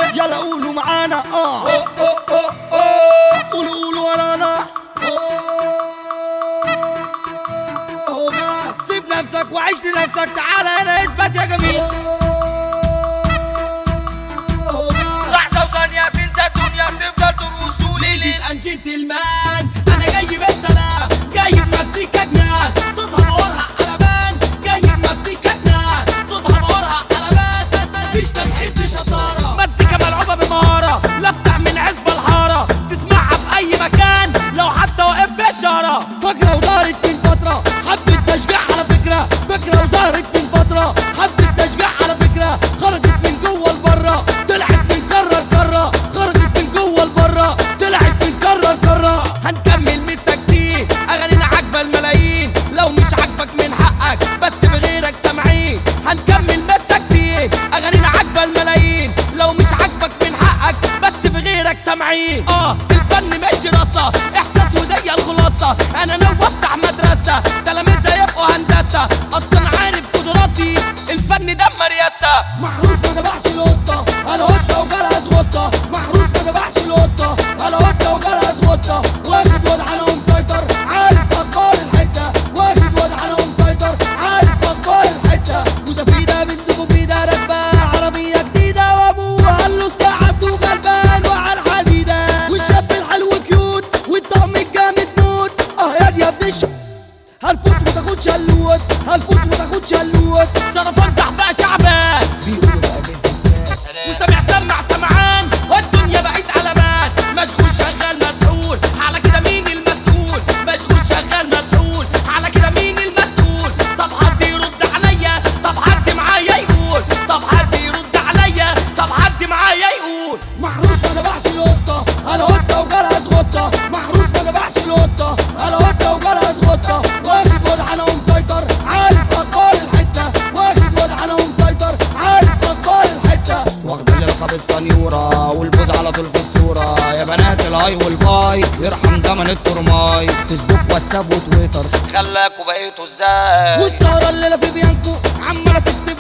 يلا قولوا معانا اه قولوا قولوا ورانا هوجا سيب نفسك وعيش لنفسك تعالى هنا اثبت يا جميل هوجا لحظة وثانية بنسى الدنيا بتفضل ترقص طول الليل ليديز اند جنتلمان انا جاي بالسلام جاي بمزيكا جنان صوتها بورها قلبان جاي بمزيكا جنان صوتها بورها قلبان مش تمحيط دي شطاره مزيكا ملعوبه بمهاره لفتح من عزبه الحاره تسمعها في اي مكان لو حتى واقف في اشاره فكرة وظهرت من فترة حبة تشجيع على فكرة فكرة وظهرت من فترة حبة تشجيع على فكرة خرجت من جوه لبره طلعت من كرة لكرة خرجت من جوه لبره طلعت من كرة لكرة هنكمل مسك دي اغانينا عاجبه الملايين لو مش عاجبك من حقك بس بغيرك سامعين هنكمل مسك دي اغانينا عاجبه الملايين لو مش عاجبك من حقك بس بغيرك سامعين اه الفن مش دراسه احساس ودي الخلاصه انا ناوي افتح مدرسه تلاميذه يبقوا هندسه اصلا عارف قدراتي الفن ده مرياسه محروس ما ذبحش القطة انا قطة وجالها زغطة محروس ما ذبحش القطة انا قطة وجالها زغطة واخد وضع انا ومسيطر عارف اطفال الحتة واخد وضع انا ومسيطر عارف اطفال الحتة مستفيدة بنت مفيدة راكبة عربية جديدة وابوها قال له استعبد وغلبان وعلى الحديدة والشاب الحلو كيوت والطقم الجامد موت اه يا دي يا ابن الش هنفوت وتاخد شلوت هنفوت وتاخد شلوت شرفان تحبها شعبان بيقولوا بقى بيزنس وسامع سمع سمعان والدنيا بقت علامات مشغول شغال مسؤول على كده مين المسؤول مشغول شغال مسؤول على كده مين المسؤول طب حد يرد عليا طب حد معايا يقول طب حد يرد عليا طب حد معايا يقول محروس ما ذبحش القطة أنا قطة وجالها زغطة محروس ما ذبحش القطة أنا قطة وجالها زغطة واخد وضع أنا ومسيطر عارف أطفال الحتة واخد وضع أنا ومسيطر عارف أطفال الحتة واخد لقب السنيورة والبوز على طول في الصورة يا بنات الهاي والباي يرحم زمن الترماي فيسبوك واتساب وتويتر خلاكوا بقيتوا ازاي والسهرة الليلة في بيانكو عمالة تكتب